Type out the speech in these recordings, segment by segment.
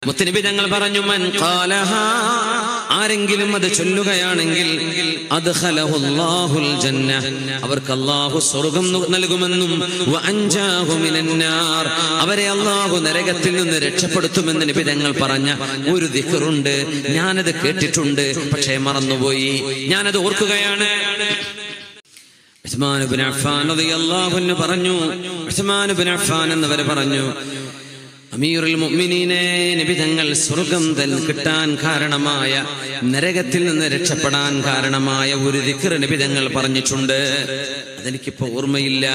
മുത്തനബി തങ്ങൾ പറഞ്ഞു മൻ ഖാലഹ ആരെങ്കിലും അത് ചൊല്ലുകയാണെങ്കിൽ അദ്ഖലഹുല്ലാഹുൽ ജന്ന അവർക്ക് അല്ലാഹു സ്വർഗ്ഗം ന- നൽകുമെന്നും വഅൻജാഹു മിനന്നാർ അവരെ അല്ലാഹു നരകത്തിൽ നിന്ന് രക്ഷപ്പെടുത്തുമെന്ന് നബി തങ്ങൾ പറഞ്ഞ ഒരു ദിക്റുണ്ട് ഞാനത് കേട്ടിട്ടുണ്ട് പക്ഷേ മറന്നുപോയി ഞാനത് ഓർക്കുകയാണ് ഉസ്മാൻ ഇബ്നു അഫ്ഫാൻ റളിയല്ലാഹു അൻഹു പറഞ്ഞു ഉസ്മാൻ ഇബ്നു അഫ്ഫാൻ എന്നവർ പറഞ്ഞു അമീറുൽ മുഅ്മിനീനെ നബി തങ്ങൾ സ്വർഗം തൻ കിട്ടാൻ കാരണമായ നരകത്തിൽ നിന്ന് രക്ഷപ്പെടാൻ കാരണമായ ഒരു ദിക്ർ നബി തങ്ങൾ പറഞ്ഞിട്ടുണ്ട് അതെനിക്കിപ്പോ ഓർമ്മയില്ല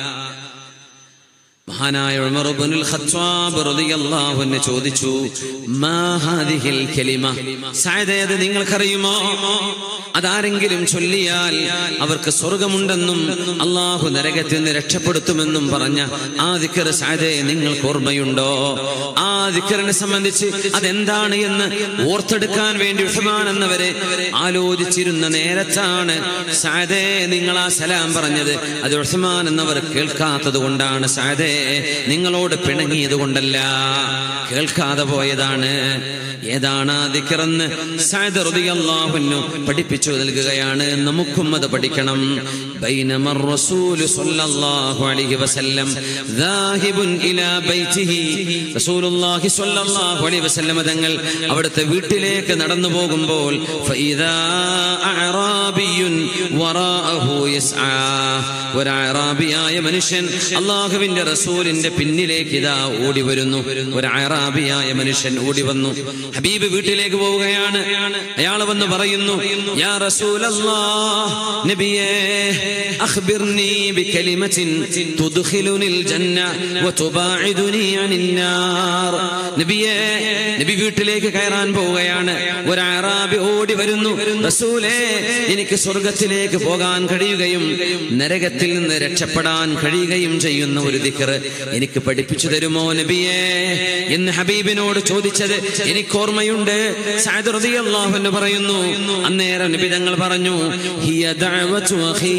മഹാനായ ഉമർ ഇബ്നുൽ ഖത്താബ് റളിയല്ലാഹു അൻഹു ചോദിച്ചു മാ ഹാദിഹിൽ കലിമ സഅദേ അത് നിങ്ങൾക്കറിയുമോ അതാരെങ്കിലും ചൊല്ലിയാൽ അവർക്ക് സ്വർഗമുണ്ടെന്നും അള്ളാഹു നരകത്തിൽ നിന്ന് രക്ഷപ്പെടുത്തുമെന്നും പറഞ്ഞ ആ ദിക്കർ സഅദേ നിങ്ങൾക്ക് ഓർമ്മയുണ്ടോ ആ ദിക്കറിനെ സംബന്ധിച്ച് അതെന്താണ് എന്ന് ഓർത്തെടുക്കാൻ വേണ്ടി ഉസ്മാൻ എന്നവരെ ആലോചിച്ചിരുന്ന നേരത്താണ് സഅദേ നിങ്ങൾ ആ സലാം പറഞ്ഞത് അത് ഉസ്മാൻ എന്നവർ കേൾക്കാത്തത് കൊണ്ടാണ് സഅദേ നിങ്ങളോട് പിണങ്ങിയത് കൊണ്ടല്ല കേൾക്കാതെ പോയതാണ് ഏതാണ് ആ ദിക്റെന്ന് സഅദ് റളിയല്ലാഹു അൻഹു പഠിപ്പിച്ചു നൽകുകയാണ് നമുക്കും അത് പഠിക്കണം ബൈനമർ റസൂലു സ്വല്ലല്ലാഹു അലൈഹി വസല്ലം ദാഹിബുൻ ഇലാ ബൈതിഹി റസൂലുള്ളാഹി സ്വല്ലല്ലാഹു അലൈഹി വസല്ലം തങ്ങൾ അവിടുത്തെ വീട്ടിലേക്ക് നടന്നു പോകുമ്പോൾ ഫഇദാ അഅറാബിയുൻ വറാഅഹു യസ്ആ ഒരു അഅറാബിയായ മനുഷ്യൻ അള്ളാഹുവിന്റെ റസൂലിന്റെ പിന്നിലേക്ക് ഇതാ ഓടി വരുന്നു ഒരു അഅറാബിയായ മനുഷ്യൻ ഓടി വന്നു ഹബീബ് വീട്ടിലേക്ക് പോവുകയാണ് അയാൾ വന്ന് പറയുന്നു യാ റസൂലല്ലാഹ് നബിയേ അഖ്ബിർനി ബികലിമത്തിൻ തുദ്ഖിലുനിൽ ജന്ന വതുബാഇദുനി അനിൻ നാർ നബിയേ നബി വീട്ടിലേക്ക് കയറാൻ പോവുകയാണ് ഒരു അറാബി ഓടി വരുന്നു റസൂലേ എനിക്ക് സ്വർഗത്തിലേക്ക് പോകാൻ കഴിയുകയും നരകത്തിൽ നിന്ന് രക്ഷപ്പെടാൻ കഴിയുകയും ചെയ്യുന്ന ഒരു ദിക്ർ എനിക്ക് പഠിപ്പിച്ചു തരുമോ നബിയേ എന്ന് ഹബീബിനോട് ചോദിച്ചത് എനിക്ക് ഓർമ്മയുണ്ട് സഅദ് റളിയല്ലാഹു അൻഹു പറയുന്നു അന്നേരം നബി തങ്ങൾ പറഞ്ഞു ഹിയ ദഅവതു അഖീ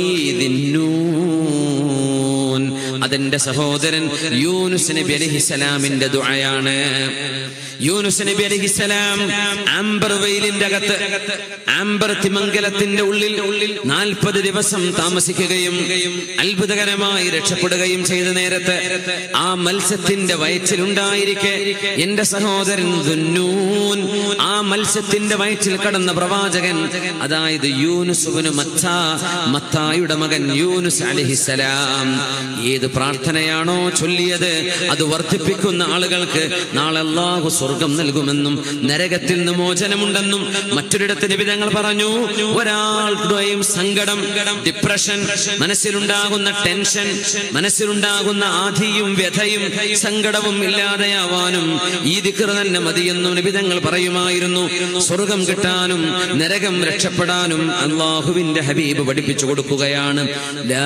ദിന്നൂൻ അതെന്റെ സഹോദരൻ യൂനുസ് നബി അലൈഹിസ്സലാമിന്റെ ദുആയാണ് യൂനുസ് നബി അലൈഹിസ്സലാം ആംബർ വെയിലിന്റെ അകത്ത് ആംബർ തിമംഗലത്തിന്റെ ഉള്ളിൽ നാൽപ്പത് ദിവസം താമസിക്കുകയും അത്ഭുതകരമായി രക്ഷപ്പെടുകയും ചെയ്ത നേരത്ത് ആ മത്സ്യത്തിന്റെ വയറ്റിലുണ്ടായിരിക്കെ എന്റെ സഹോദരൻ ദുന്നൂൻ ആ മത്സ്യത്തിന്റെ വയറ്റിൽ കടന്ന പ്രവാചകൻ അതായത് യൂനുസുബിന് മത്ത മത്തായുടെ മകൻ യൂനുസ് അലഹിസലാം ഏത് പ്രാർത്ഥനയാണോ ചൊല്ലിയത് അത് വർദ്ധിപ്പിക്കുന്ന ആളുകൾക്ക് നാളെ അല്ലാഹു സ്വർഗം നൽകുമെന്നും നരകത്തിൽ നിന്ന് മോചനമുണ്ടെന്നും മറ്റൊരിടത്ത് നിബിധങ്ങൾ പറഞ്ഞു ഒരാളുടെയും സങ്കടം ഡിപ്രഷൻ മനസ്സിലുണ്ടാകുന്ന ടെൻഷൻ മനസ്സിലുണ്ടാകുന്ന ആധിയും വ്യഥയും സങ്കടവും ഇല്ലാതെയാവാനും ഈ ദിക്ർ തന്നെ മതിയെന്നും നിബിധങ്ങൾ പറയുമായിരുന്നു സ്വർഗം കിട്ടാനും നരകം രക്ഷപ്പെടാനും അള്ളാഹുവിന്റെ ഹബീബ് പഠിപ്പിച്ചു കൊടുക്കുകയാണ് ലാ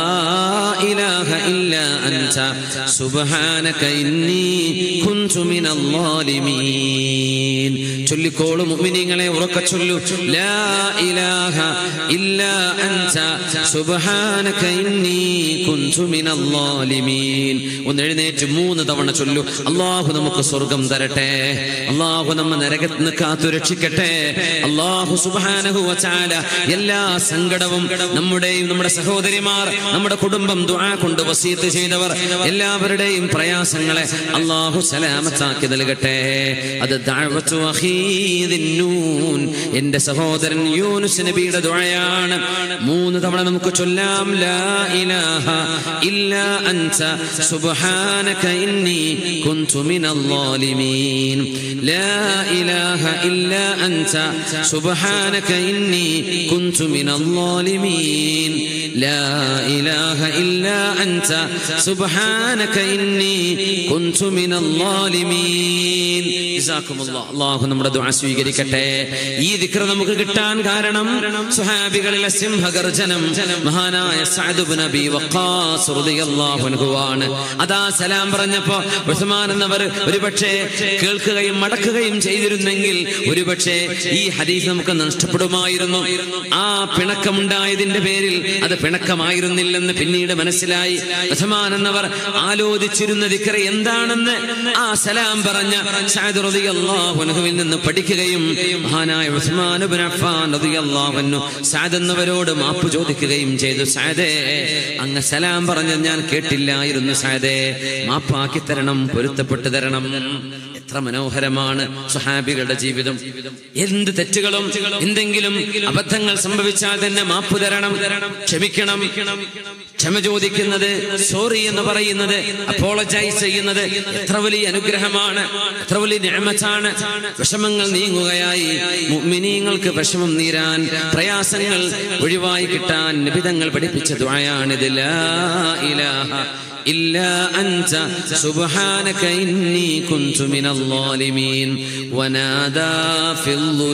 ഇലാഹ ഇല്ലാ അൻത സുബ്ഹാനക ഇന്നി കുൻതു മിനൽ ളാലിമീൻ ചൊല്ലിക്കോളൂ മുഅ്മിനീങ്ങളെ ഉറക്കെ ചൊല്ലു ലാ ഇലാഹ ഇല്ലാ അൻത സുബ്ഹാനക ഇന്നി കുൻതു മിനൽ ളാലിമീൻ ഒന്ന് എഴുന്നേറ്റ് മൂന്ന് തവണ ചൊല്ലു അള്ളാഹു നമുക്ക് സ്വർഗം തരട്ടെ അള്ളാഹു നമ്മ നരകത്ത് നിന്ന് കാത്തു രക്ഷിക്കട്ടെ അള്ളാഹു സുബ്ഹാനഹു വതആല എല്ലാ സങ്കടവും നമ്മുടെയും നമ്മുടെ സഹോദരിമാർ നമ്മുടെ കുടുംബം ദുആ കൊണ്ട് വസീത്ത് ചെയ്തവർ എല്ലാവരുടെയും പ്രയാസങ്ങളെ അള്ളാഹു സലാമത്താക്കി നൽകട്ടെ അത് ദഅവത്തു അഖീ ദിന്നൂൻ എന്റെ സഹോദരൻ യൂനുസ് നബിയുടെ ദുആയാണ് മൂന്ന് തവണ നമുക്ക് ചൊല്ലാം ലാ ഇലാഹ ഇല്ലാ അൻത സുബ്ഹാനക ഇന്നി കുൻതു മിനൽ ളാലിമീൻ ലാ ഇലാഹ ഇല്ലാ അൻത സുബ്ഹാനക ഇന്നി കുൻതു മിനൽ ളാലിമീൻ ലാ ഇലാഹ ഇല്ലാ അൻത സുബ്ഹാനക ഇന്നി കുൻതു മിനൽ ളാലിമീൻ ജസാക്കുമുല്ലാഹ് അല്ലാഹു നമ്മുടെ ദുആ സ്വീകരിക്കട്ടെ ഈ ദിക്ർ നമുക്ക് കിട്ടാൻ കാരണം സുഹാബികളിലെ സിംഹഗർജനം മഹാനായ സഅദ് ഇബ്നു അബി വഖാസ് റളിയല്ലാഹു അൻഹുവാണ് അതാ സലാം പറഞ്ഞപ്പോ ഉസ്മാൻ എന്നവർ ഒരുപക്ഷേ കേൾക്കുകയും മടക്കുകയും ചെയ്തിരുന്നെങ്കിൽ ഒരുപക്ഷേ ഈ ഹദീസ് നമുക്ക് നഷ്ടപ്പെടുമായിരുന്നു ആ പിണക്കമുണ്ടായതിന്റെ പേരിൽ അത് പിണക്കമായിരുന്നില്ലെന്ന് പിന്നീട് മനസ്സിലായി ഉസ്മാൻ എന്നവർ ആലോചിച്ചിരുന്ന ദിക്ര എന്താണെന്ന് ആ സലാം പറഞ്ഞ സഅദ് റളിയല്ലാഹു അൻഹുവിൽ നിന്ന് പഠിക്കുകയും മഹാനായ ഉസ്മാൻ ഇബ്നു അഫ്ഫാൻ റളിയല്ലാഹു അൻഹു സഅദ് എന്നവരോട് മാപ്പ് ചോദിക്കുകയും ചെയ്തു സഅദേ അങ്ങ് സലാം പറഞ്ഞത് ഞാൻ കേട്ടില്ലായിരുന്നു സഅദേ മാപ്പാക്കി തരണം പൊരുത്തപ്പെട്ടു തരണം എത്ര മനോഹരമാണ് സുഹാബികളുടെ ജീവിതം എന്ത് തെറ്റുകളും എന്തെങ്കിലും അബദ്ധങ്ങൾ സംഭവിച്ചാൽ തന്നെ മാപ്പ് തരണം ക്ഷമിക്കണം ക്ഷമ ചോദിക്കുന്നത് സോറി എന്ന് പറയുന്നത് അപ്പോളജൈസ് ചെയ്യുന്നത് എത്ര വലിയ അനുഗ്രഹമാണ് എത്ര വലിയ നിഴമത്താണ് വിഷമങ്ങൾ നീങ്ങുകയായി മുഅ്മിനീങ്ങൾക്ക് വിഷമം നീരാൻ പ്രയാസങ്ങൾ ഒഴിവായി കിട്ടാൻ നിബിതങ്ങൾ പഠിപ്പിച്ച ദ്വായാണിത് ലാ ഇലാഹ إلا أنت سبحانك إني كنت من الظالمين ونادى في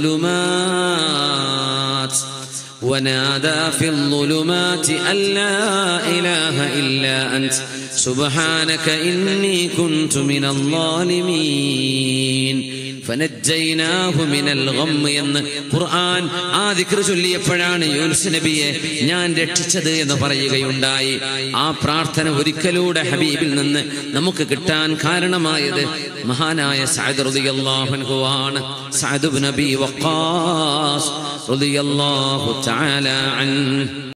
الظلمات ونادى في الظلمات أن لا إله إلا أنت سبحانك إني كنت من الظالمين ഫനജ്ജൈനാഹു മിനൽ ഗമ്മ് എന്ന് ഖുർആൻ ആ ദിക്ർ ചൊല്ലിയപ്പോഴാണ് യൂനുസ് നബിയെ ഞാൻ രക്ഷിച്ചത് എന്ന് പറയുകയുണ്ടായി ആ പ്രാർത്ഥന ഒരിക്കലൂടെ ഹബീബിൽ നിന്ന് നമുക്ക് കിട്ടാൻ കാരണമായത് മഹാനായ സഅദ് റളിയല്ലാഹു അൻഹു ആണ് സഅദ് ഇബ്നു നബി വഖാസ് റളിയല്ലാഹു തആല അൻഹു